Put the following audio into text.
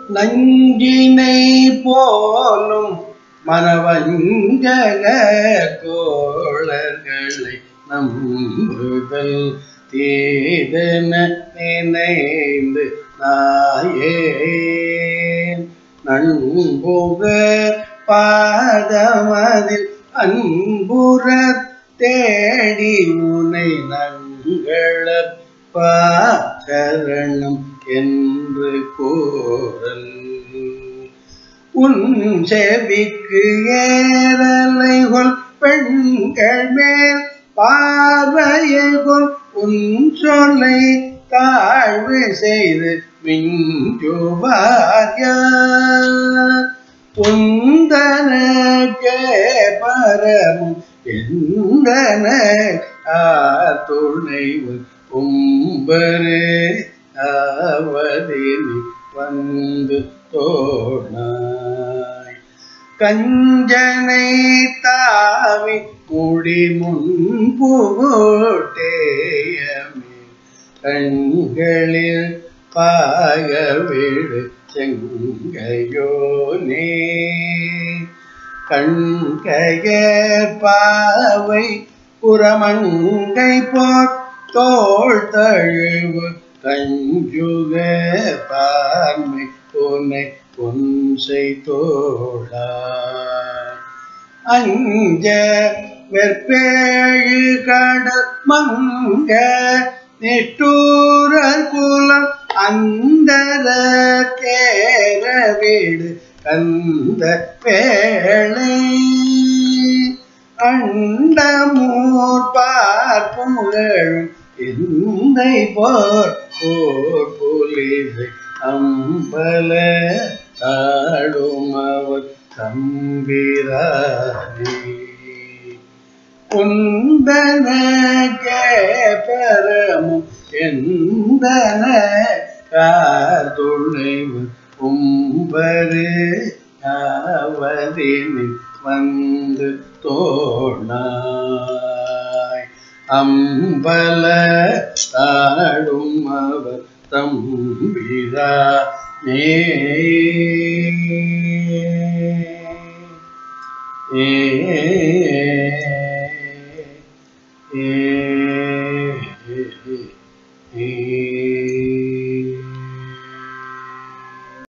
நஞ்சினை போலும் மனவஞ்சக கோளர்களை நம்புதல் தீதன நினைந்து நாயே நண்புக பாதமதில் அன்புற தேடி உனை நங்கள பாச்சரணம் என்று கூறல் உன் செவிக்கு ஏறலைகொள் பெண்கள் மேல் பார்வையகொள் உன் சொல்லை தாழ்வு செய்து மிஞ்சுவார் யார் உந்தனக்கே பரமும் எந்தன துணைவு கும்பரே அவதினி வந்து தோணாய் கஞ்சனை தாவி முடி முன் புகோட்டேயமே கண்களில் பாய வீடு செங்கையோனே கண்கைய பாவை புறமங்கை போர் தோள் தழுவு கஞ்சுக பார்மை பொன்னை பொன்சை தோழா அஞ்ச வெற்பேழு கடல் மங்க நெட்டூர குலம் அந்தர கேர வீடு கந்த வேளை அண்டமூர் பார்ப்புகழும் எந்தை போர் போர் புலிதை அம்பல தாழும் அவர் தம்பிரானே உந்தன கேபரமும் எந்தன காதுணைவு கும்பரு ஆவதினி வந்து தோணாய் அம்பல தாடும் அவர் தம்பிரா ஏ ஏ